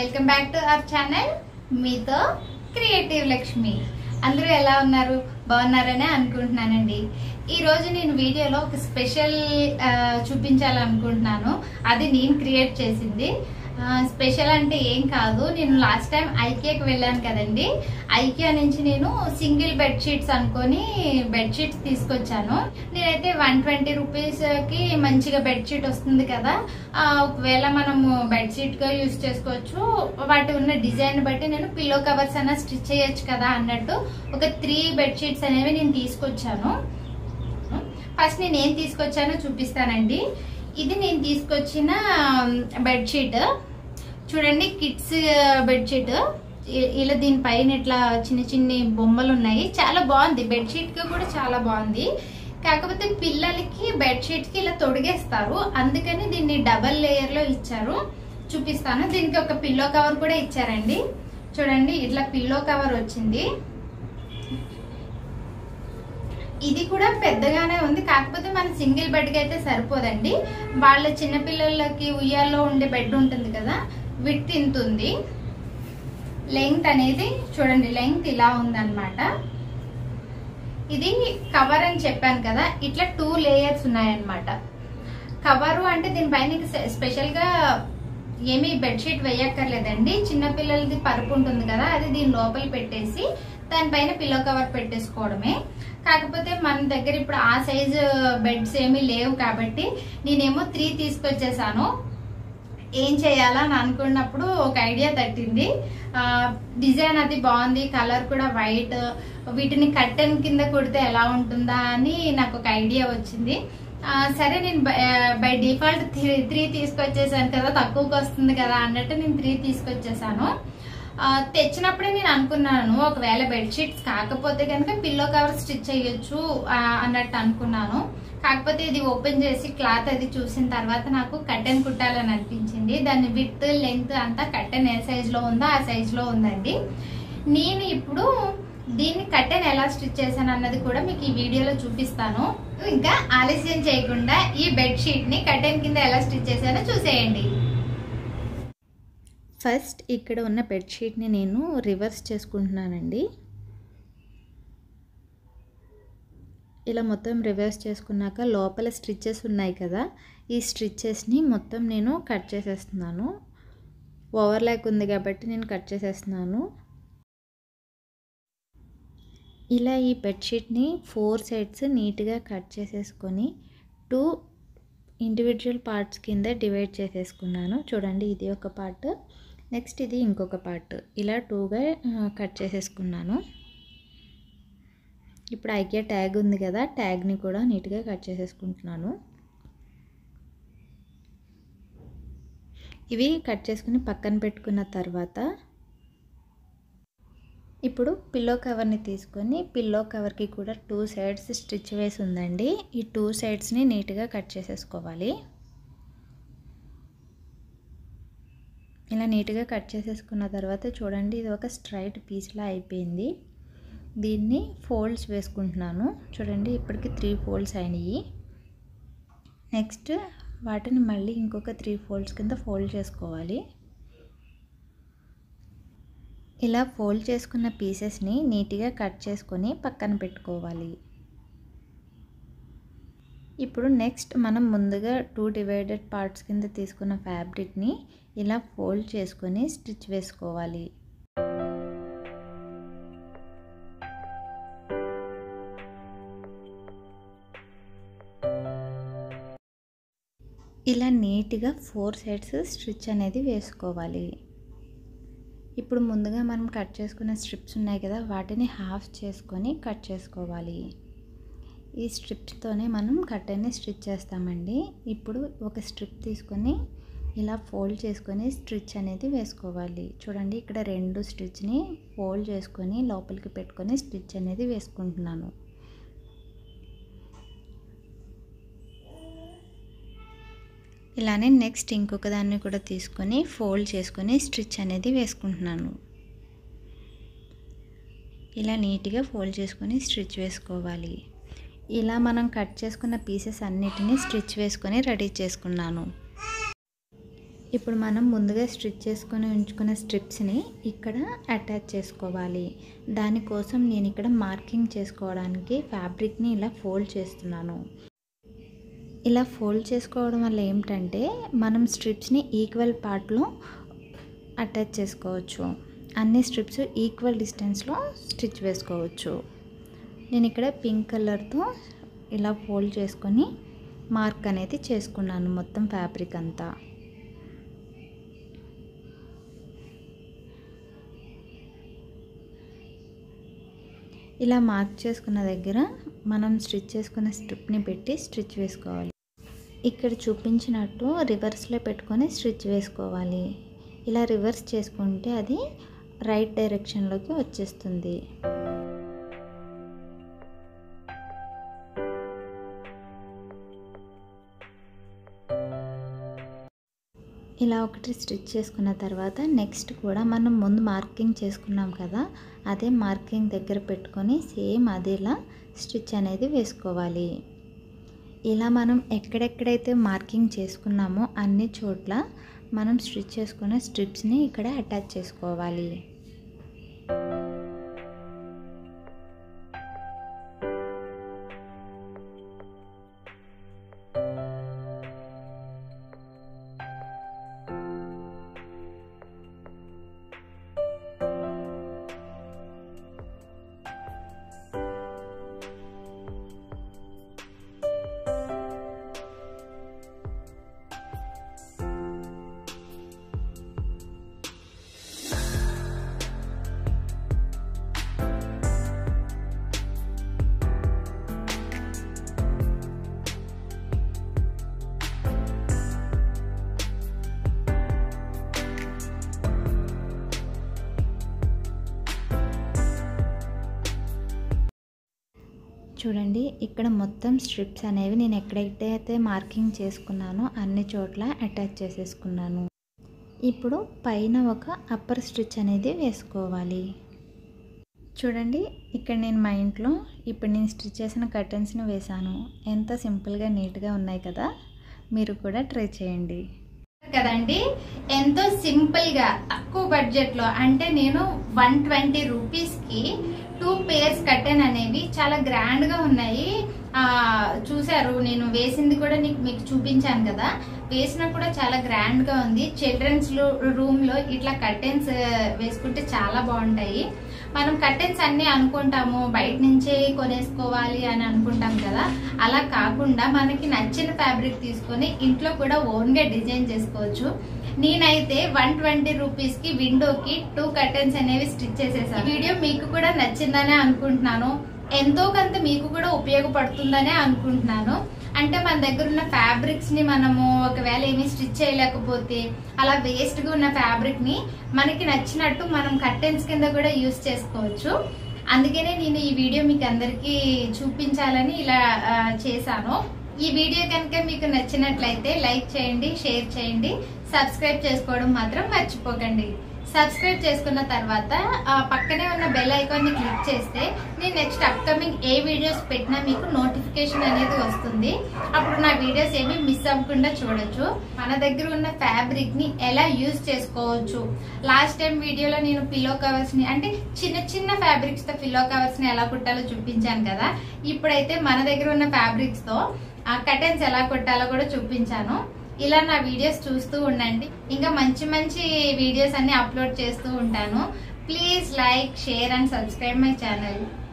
welcome back to our channel మీతో creative Lakshmi అందరూ ఎలా ఉన్నారు బాగున్నారని అనుకుంటున్నానండి ఈ రోజు నేను వీడియోలో ఒక స్పెషల్ ఆ, చూపించాలనుకుంటున్నాను అది నేను క్రియేట్ చేసింది ఆ, స్పెషల్ అంటే ఏం కాదు నేను లాస్ట్ టైం ఐకియాకి వెళ్ళాను కదండి ఐకియా నుంచి నేను సింగిల్ బెడ్ షీట్స్ అనుకొని బెడ్ షీట్స్ తీసుకొచ్చాను నేనైతే వన్ ట్వంటీ రూపీస్ కి మంచిగా బెడ్ షీట్ వస్తుంది కదా ఆ, ఒకవేళ మనము బెడ్ షీట్ గా యూస్ చేసుకోవచ్చు వాటి ఉన్న డిజైన్ బట్టి నేను పిల్లో కవర్స్ అన్న స్టిచ్ చేయొచ్చు కదా అన్నట్టు ఒక త్రీ బెడ్ షీట్స్ అనేవి నేను తీసుకొచ్చాను ఫస్ట్ నేను ఏం తీసుకొచ్చానో చూపిస్తానండి ఇది నేను తీసుకొచ్చిన బెడ్ షీట్ చూడండి కిడ్స్ బెడ్ షీట్ ఇలా దీనిపైన ఇట్లా చిన్న చిన్ని బొమ్మలు ఉన్నాయి చాలా బాగుంది బెడ్ షీట్ కి కూడా చాలా బాగుంది కాకపోతే పిల్లలకి బెడ్ షీట్ కి ఇలా తొడిగేస్తారు అందుకని దీన్ని డబల్ లేయర్ లో ఇచ్చారు చూపిస్తాను దీనికి ఒక పిల్లో కవర్ కూడా ఇచ్చారండి చూడండి ఇట్లా పిల్లో కవర్ వచ్చింది ఇది కూడా పెద్దగానే ఉంది కాకపోతే మన సింగిల్ బెడ్ కి అయితే సరిపోదండి వాళ్ళ చిన్నపిల్లలకి ఉయ్యాల్లో ఉండే బెడ్ ఉంటుంది కదా విత్ ఇంత ఉంది లెంగ్త్ అనేది చూడండి లెంగ్త్ ఇలా ఉందన్నమాట ఇది కవర్ అని చెప్పాను కదా ఇట్లా టూ లేయర్స్ ఉన్నాయన్నమాట కవరు అంటే దీనిపైన స్పెషల్ గా ఏమీ బెడ్షీట్ వేయక్కర్లేదండి చిన్నపిల్లలది పరుపు ఉంటుంది కదా అది దీని లోపల పెట్టేసి దానిపైన పిల్లో కవర్ పెట్టేసుకోవడమే కాకపోతే మన దగ్గర ఇప్పుడు ఆ సైజు బెడ్స్ ఏమీ లేవు కాబట్టి నేనేమో త్రీ తీసుకొచ్చేసాను ఏం చేయాలా అని అనుకున్నప్పుడు ఒక ఐడియా తట్టింది ఆ, డిజైన్ అది బాగుంది కలర్ కూడా వైట్ వీటిని కట్టెన్ కింద కుడితే ఎలా ఉంటుందా అని నాకు ఒక ఐడియా వచ్చింది ఆ, సరే నేను బై డిఫాల్ట్ త్రీ త్రీ తీసుకొచ్చేసాను కదా తక్కువకి వస్తుంది కదా అన్నట్టు నేను త్రీ తీసుకొచ్చేసాను ఆ, తెచ్చినప్పుడే నేను అనుకున్నాను ఒకవేళ బెడ్షీట్స్ కాకపోతే కనుక పిల్లో కవర్ స్టిచ్ చేయొచ్చు ఆ, అన్నట్టు అనుకున్నాను కాకపోతే ఇది ఓపెన్ చేసి క్లాత్ అది చూసిన తర్వాత నాకు కట్టెన్ కుట్టాలని అనిపించింది దాని విత్ లెంగ్త్ అంతా కట్టెన్ ఏ సైజ్ లో ఉందో ఆ సైజ్ లో ఉందండి నేను ఇప్పుడు దీన్ని కట్టెన్ ఎలా స్టిచ్ చేశాను అన్నది కూడా మీకు ఈ వీడియోలో చూపిస్తాను ఇంకా ఆలస్యం చేయకుండా ఈ బెడ్ షీట్ ని కట్టెన్ కింద ఎలా స్టిచ్ చేశానో చూసేయండి ఫస్ట్ ఇక్కడ ఉన్న బెడ్షీట్ని నేను రివర్స్ చేసుకుంటున్నానండి ఇలా మొత్తం రివర్స్ చేసుకున్నాక లోపల స్టిచ్చెస్ ఉన్నాయి కదా ఈ స్టిచ్చెస్ని మొత్తం నేను కట్ చేసేస్తున్నాను ఓవర్లాక్ ఉంది కాబట్టి నేను కట్ చేసేస్తున్నాను ఇలా ఈ బెడ్షీట్ని ఫోర్ సైడ్స్ నీట్గా కట్ చేసేసుకొని టూ ఇండివిజువల్ పార్ట్స్ కింద డివైడ్ చేసేసుకున్నాను చూడండి ఇది ఒక పార్ట్ నెక్స్ట్ ఇది ఇంకొక పార్ట్ ఇలా టూగా కట్ చేసేసుకున్నాను ఇప్పుడు ఐకియా ట్యాగ్ ఉంది కదా ట్యాగ్ని కూడా నీట్గా కట్ చేసేసుకుంటున్నాను ఇవి కట్ చేసుకుని పక్కన పెట్టుకున్న తర్వాత ఇప్పుడు పిల్లో కవర్ని తీసుకొని పిల్లో కవర్కి కూడా టూ సైడ్స్ స్టిచ్ వేసి ఉందండి ఈ టూ సైడ్స్ని నీట్గా కట్ చేసేసుకోవాలి ఇలా నీట్గా కట్ చేసేసుకున్న తర్వాత చూడండి ఇది ఒక స్ట్రైట్ పీస్లా అయిపోయింది దీన్ని ఫోల్డ్స్ వేసుకుంటున్నాను చూడండి ఇప్పటికి త్రీ ఫోల్డ్స్ అయినాయి నెక్స్ట్ వాటిని మళ్ళీ ఇంకొక త్రీ ఫోల్డ్స్ కింద ఫోల్డ్ చేసుకోవాలి ఇలా ఫోల్డ్ చేసుకున్న పీసెస్ని నీట్గా కట్ చేసుకొని పక్కన పెట్టుకోవాలి ఇప్పుడు నెక్స్ట్ మనం ముందుగా టూ డివైడెడ్ పార్ట్స్ కింద తీసుకున్న ఫ్యాబ్రిక్ని ఇలా ఫోల్డ్ చేసుకొని స్టిచ్ వేసుకోవాలి ఇలా నీట్గా ఫోర్ సైడ్స్ స్టిచ్ అనేది వేసుకోవాలి ఇప్పుడు ముందుగా మనం కట్ చేసుకున్న స్ట్రిప్స్ ఉన్నాయి కదా వాటిని హాఫ్ చేసుకొని కట్ చేసుకోవాలి ఈ స్ట్రిప్స్తోనే మనం కట్టని స్టిచ్ చేస్తామండి ఇప్పుడు ఒక స్ట్రిప్ తీసుకొని ఇలా ఫోల్డ్ చేసుకొని స్టిచ్ అనేది వేసుకోవాలి చూడండి ఇక్కడ రెండు స్టిచ్ని ఫోల్డ్ చేసుకొని లోపలికి పెట్టుకొని స్టిచ్ అనేది వేసుకుంటున్నాను ఇలానే నెక్స్ట్ ఇంకొక దాన్ని కూడా తీసుకొని ఫోల్డ్ చేసుకొని స్టిచ్ అనేది వేసుకుంటున్నాను ఇలా నీట్గా ఫోల్డ్ చేసుకొని స్టిచ్ వేసుకోవాలి ఇలా మనం కట్ చేసుకున్న పీసెస్ అన్నిటినీ స్టిచ్ వేసుకొని రెడీ చేసుకున్నాను ఇప్పుడు మనం ముందుగా స్టిచ్ చేసుకొని ఉంచుకున్న స్ట్రిప్స్ని ఇక్కడ అటాచ్ చేసుకోవాలి దానికోసం నేను ఇక్కడ మార్కింగ్ చేసుకోవడానికి ఫ్యాబ్రిక్ని ఇలా ఫోల్డ్ చేస్తున్నాను ఇలా ఫోల్డ్ చేసుకోవడం వల్ల ఏమిటంటే మనం స్ట్రిప్స్ని ఈక్వల్ పార్ట్లో అటాచ్ చేసుకోవచ్చు అన్ని స్ట్రిప్స్ ఈక్వల్ డిస్టెన్స్లో స్టిచ్ వేసుకోవచ్చు నేను ఇక్కడ పింక్ కలర్తో ఇలా ఫోల్డ్ చేసుకొని మార్క్ అనేది చేసుకున్నాను మొత్తం ఫ్యాబ్రిక్ అంతా ఇలా మార్క్ చేసుకున్న దగ్గర మనం స్టిచ్ చేసుకున్న స్ట్రిప్ని పెట్టి స్టిచ్ వేసుకోవాలి ఇక్కడ చూపించినట్టు రివర్స్లో పెట్టుకొని స్టిచ్ వేసుకోవాలి ఇలా రివర్స్ చేసుకుంటే అది రైట్ డైరెక్షన్లోకి వచ్చేస్తుంది ఇలా ఒకటి స్టిచ్ చేసుకున్న తర్వాత నెక్స్ట్ కూడా మనం ముందు మార్కింగ్ చేసుకున్నాం కదా అదే మార్కింగ్ దగ్గర పెట్టుకొని సేమ్ అదేలా స్టిచ్ అనేది వేసుకోవాలి ఇలా మనం ఎక్కడెక్కడైతే మార్కింగ్ చేసుకున్నామో అన్ని చోట్ల మనం స్టిచ్ చేసుకున్న స్ట్రిప్స్ని ఇక్కడ అటాచ్ చేసుకోవాలి చూడండి ఇక్కడ మొత్తం స్ట్రిప్స్ అనేవి నేను ఎక్కడైతే మార్కింగ్ చేసుకున్నానో అన్ని చోట్ల అటాచ్ చేసేసుకున్నాను ఇప్పుడు పైన ఒక అప్పర్ స్టిచ్ అనేది వేసుకోవాలి చూడండి ఇక్కడ నేను మా ఇంట్లో ఇప్పుడు నేను స్టిచ్ చేసిన కర్టన్స్ని వేశాను ఎంత సింపుల్గా నీట్గా ఉన్నాయి కదా మీరు కూడా ట్రై చేయండి కదండి ఎంతో సింపుల్ గా తక్కువ బడ్జెట్ లో అంటే నేను వన్ ట్వంటీ రూపీస్ కి టూ పేర్స్ కట్టెన్ అనేవి చాలా గ్రాండ్ గా ఉన్నాయి ఆ చూసారు నేను వేసింది కూడా నీకు మీకు చూపించాను కదా వేసిన కూడా చాలా గ్రాండ్ గా ఉంది చిల్డ్రన్స్ రూమ్ లో ఇట్లా కర్టెన్స్ వేసుకుంటే చాలా బాగుంటాయి మనం కర్టెన్స్ అన్ని అనుకుంటాము బయట నుంచే కొనేసుకోవాలి అని అనుకుంటాం కదా అలా కాకుండా మనకి నచ్చిన ఫ్యాబ్రిక్ తీసుకొని ఇంట్లో కూడా ఓన్ గా డిజైన్ చేసుకోవచ్చు నేనైతే వన్ ట్వంటీ రూపీస్ కి విండోకి టూ కర్టెన్స్ అనేవి స్టిచ్ చేసేసాను ఈ వీడియో మీకు కూడా నచ్చిందనే అనుకుంటున్నాను ఎంతో కొంత మీకు కూడా ఉపయోగపడుతుందనే అనుకుంటున్నాను అంటే మన దగ్గర ఉన్న ఫ్యాబ్రిక్స్ ని మనము ఒకవేళ ఏమి స్టిచ్ చేయలేకపోతే అలా వేస్ట్ గా ఉన్న ఫ్యాబ్రిక్ ని మనకి నచ్చినట్టు మనం కర్టెన్స్ కింద కూడా యూస్ చేసుకోవచ్చు అందుకనే నేను ఈ వీడియో మీకు అందరికి చూపించాలని ఇలా ఆ, చేశాను ఈ వీడియో కనుక మీకు నచ్చినట్లయితే లైక్ చేయండి షేర్ చేయండి సబ్స్క్రైబ్ చేసుకోవడం మాత్రం మర్చిపోకండి సబ్స్క్రైబ్ చేసుకున్న తర్వాత ఆ పక్కనే ఉన్న బెల్ ఐకాన్ ని క్లిక్ చేస్తే నేను నెక్స్ట్ అప్కమింగ్ ఏ వీడియోస్ పెట్టినా మీకు నోటిఫికేషన్ అనేది వస్తుంది అప్పుడు నా వీడియోస్ ఏమి మిస్ అవ్వకుండా చూడొచ్చు మన దగ్గర ఉన్న ఫ్యాబ్రిక్ ని ఎలా యూజ్ చేసుకోవచ్చు లాస్ట్ టైం వీడియోలో నేను పిల్లో కవర్స్ ని అంటే చిన్న చిన్న ఫ్యాబ్రిక్స్ తో పిల్లో కవర్స్ ని ఎలా కుట్టాలో చూపించాను కదా ఇప్పుడైతే మన దగ్గర ఉన్న ఫ్యాబ్రిక్స్ తో కటన్స్ ఎలా కుట్టాలో కూడా చూపించాను ఇలా నా వీడియోస్ చూస్తూ ఉండండి ఇంకా మంచి మంచి వీడియోస్ అన్ని అప్లోడ్ చేస్తూ ఉంటాను please like share and subscribe my channel